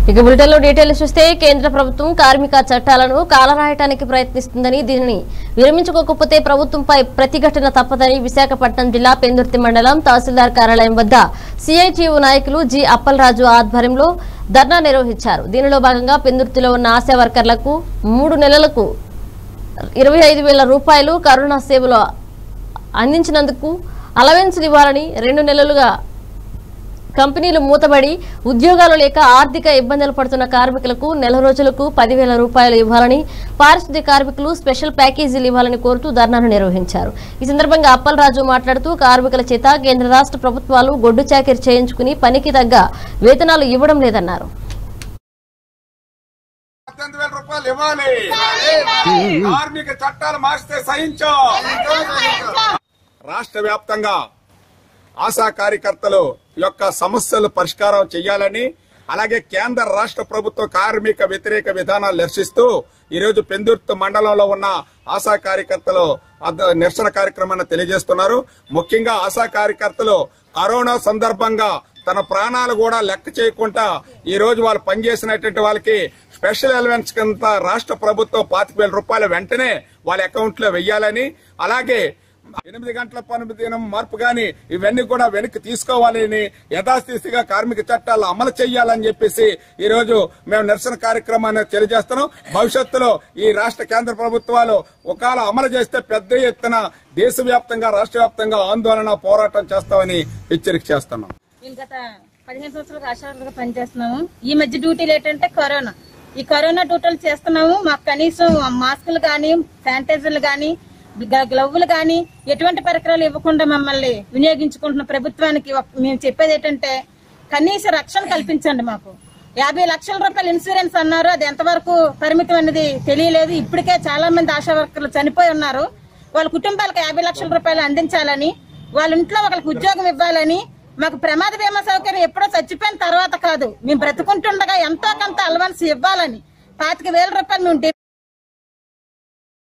ఇక బులెటిన్లో డీటెయిల్స్ చూస్తే కేంద్ర ప్రభుత్వం కార్మిక చట్టాలను కాలరాయటానికి ప్రయత్నిస్తుందని దీనిని విరమించుకోకపోతే ప్రభుత్వంపై ప్రతిఘటన తప్పదని విశాఖపట్నం జిల్లా పెందుర్తి మండలం తహసీల్దార్ కార్యాలయం వద్ద సిఐటియు నాయకులు జి అప్పలరాజు ఆధ్వర్యంలో ధర్నా నిర్వహించారు దీనిలో భాగంగా పెందుర్తిలో ఉన్న ఆశా వర్కర్లకు మూడు నెలలకు ఇరవై ఐదు వేల రూపాయలు కరోనా సేవలు అందించినందుకు అలవెన్స్లు ఇవ్వాలని రెండు నెలలుగా కంపెనీలు మూతబడి ఉద్యోగాలు లేక ఆర్థిక ఇబ్బందులు పడుతున్న కార్మికులకు నెల రోజులకు పదివేల రూపాయలు ఇవ్వాలని పారిశుద్ధ్య కార్మికులు స్పెషల్ ప్యాకేజీలు ఇవ్వాలని కోరుతూ ధర్నాను నిర్వహించారు ఈ సందర్భంగా అప్పలరాజు మాట్లాడుతూ కార్మికుల చేత కేంద్ర రాష్ట్ర ప్రభుత్వాలు గొడ్డు చాకిరి చేయించుకుని పనికి తగ్గ వేతనాలు ఇవ్వడం లేదన్నారు పద్దెనిమిది వేల రూపాయలు ఇవ్వాలి కార్మిక చట్టాలు మార్చితే సహించో రాష్ట్ర వ్యాప్తంగా ఆశా కార్యకర్తలు యొక్క సమస్యలు పరిష్కారం చేయాలని అలాగే కేంద్ర రాష్ట్ర ప్రభుత్వ కార్మిక వ్యతిరేక విధానాలు నిరసిస్తూ ఈరోజు పెందుర్తి మండలంలో ఉన్న ఆశా కార్యకర్తలు అద్ద- నిరసన కార్యక్రమాన్ని తెలియజేస్తున్నారు ముఖ్యంగా ఆశా కార్యకర్తలు కరోనా సందర్భంగా తన ప్రాణాలు కూడా లెక్క చేయకుండా ఈ రోజు వాళ్ళు పనిచేసినటువంటి వాళ్ళకి స్పెషల్ అలవెన్స్ కింద రాష్ట్ర ప్రభుత్వం పాతిక వేల రూపాయలు వెంటనే వాళ్ళ అకౌంట్ లో వెయ్యాలని అలాగే ఎనిమిది గంటల పని దినం మార్పు గాని ఇవన్నీ కూడా వెనక్కి తీసుకోవాలని యథాస్థితిగా కార్మిక చట్టాలు అమలు చేయాలని చెప్పేసి ఈ రోజు మేము నిరసన కార్యక్రమాన్ని తెలియజేస్తున్నాం భవిష్యత్తులో ఈ రాష్ట్ర కేంద్ర ప్రభుత్వాలు ఒకవేళ అమలు చేస్తే పెద్ద ఎత్తున దేశవ్యాప్తంగా రాష్ట్ర వ్యాప్తంగా ఆందోళన పోరాటం చేస్తామని హెచ్చరిక చేస్తున్నాం మేము గత పదిహేను సంవత్సరాలుగా ఆశాలుగా పనిచేస్తున్నాము ఈ మధ్య డ్యూటీలు ఏంటంటే కరోనా ఈ కరోనా డ్యూటీలు చేస్తున్నాము మాకు కనీసం మాస్కులు కానీ శానిటైజర్లు కానీ గ్లవ్వులు కానీ ఎటువంటి పరికరాలు ఇవ్వకుండా మమ్మల్ని వినియోగించుకుంటున్న ప్రభుత్వానికి ఒక- మేము చెప్పేది ఏంటంటే కనీస రక్షణ కల్పించండి మాకు యాభై లక్షల రూపాయల ఇన్సూరెన్స్ అన్నారు అది ఎంతవరకు పరిమితం అనేది తెలియలేదు ఇప్పటికే చాలా మంది ఆశా వర్కర్లు చనిపోయి ఉన్నారు వాళ్ళ కుటుంబాలకు యాభై లక్షల రూపాయలు అందించాలని వాళ్ళ ఇంట్లో ఒకరికి ఉద్యోగం ఇవ్వాలని మాకు ప్రమాద బీమా సౌకర్యం ఎప్పుడో చచ్చిపోయిన తర్వాత కాదు మేము బ్రతుకుంటుండగా ఎంతో కొంత అలవన్స్ ఇవ్వాలని పాతిక వేల రూపాయలు మేము